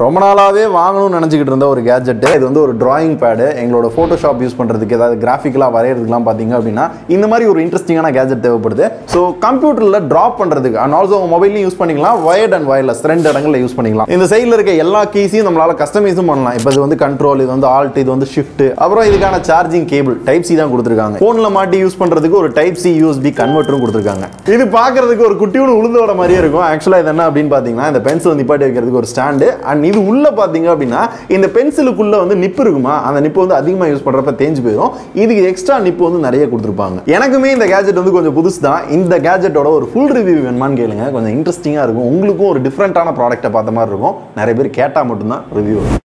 ரொம்ப நாளாவே வாங்கணும்னு நினச்சிக்கிட்டு இருந்த ஒரு கேஜெட் இது வந்து ஒரு டிராயிங் பேடு எங்களோட ஃபோட்டோஷாப் யூஸ் பண்ணுறதுக்கு ஏதாவது கிராஃபிக்கலாக வரைகிறதுக்குலாம் பார்த்தீங்க அப்படின்னா இந்த மாதிரி ஒரு இன்ட்ரெஸ்டிங்கான கேஜெட் தேவைப்படுது ஸோ கம்ப்யூட்டரில் ட்ராப் பண்ணுறதுக்கு அண்ட் ஆல்சோ உங்கள் மொபைலையும் யூஸ் பண்ணிக்கலாம் வயர்ட் அண்ட் வயர்லெஸ் ரெண்டு இடங்களில் யூஸ் பண்ணிக்கலாம் இந்த சைடில் இருக்க எல்லா கீஸையும் நம்மளால கஸ்டமைஸும் பண்ணலாம் இப்போ இது வந்து கண்ட்ரோல் இது வந்து ஆல்ட் இது வந்து ஷிஃப்ட் அப்புறம் இதுக்கான சார்ஜிங் கேபிள் டைப் சி தான் கொடுத்துருக்காங்க ஃபோனில் மாட்டி யூஸ் பண்ணுறதுக்கு ஒரு டைப் சி யூஎஸ்பி கன்வெர்ட்டரும் கொடுத்துருக்காங்க இது பார்க்கறதுக்கு ஒரு குட்டியோட உளுந்தோட மாதிரியே இருக்கும் ஆக்சுவலாக இது என்ன அப்படின்னு பார்த்தீங்கன்னா இந்த பென்சில் நிப்பாட்டி வைக்கிறதுக்கு ஒரு ஸ்டாண்டு அண்ட் இது உள்ள பார்த்தீங்க அப்படின்னா இந்த பென்சிலுக்குள்ள வந்து நிப்பு இருக்குமா அந்த நிப்பு வந்து அதிகமாக யூஸ் பண்ணுறப்ப தேஞ்சு போயிடும் இதுக்கு எக்ஸ்ட்ரா நிப்பு வந்து நிறைய கொடுத்துருப்பாங்க எனக்குமே இந்த கேஜெட் வந்து கொஞ்சம் புதுசு தான் இந்த கேஜெட்டோட ஒரு ஃபுல் ரிவ்யூ வேணுமான்னு கேளுங்க கொஞ்சம் இன்ட்ரெஸ்டிங்காக இருக்கும் உங்களுக்கும் ஒரு டிஃப்ரெண்ட்டான ப்ராடக்ட்டை பார்த்த மாதிரி இருக்கும் நிறைய பேர் கேட்டால் மட்டும்தான் ரிவ்யூ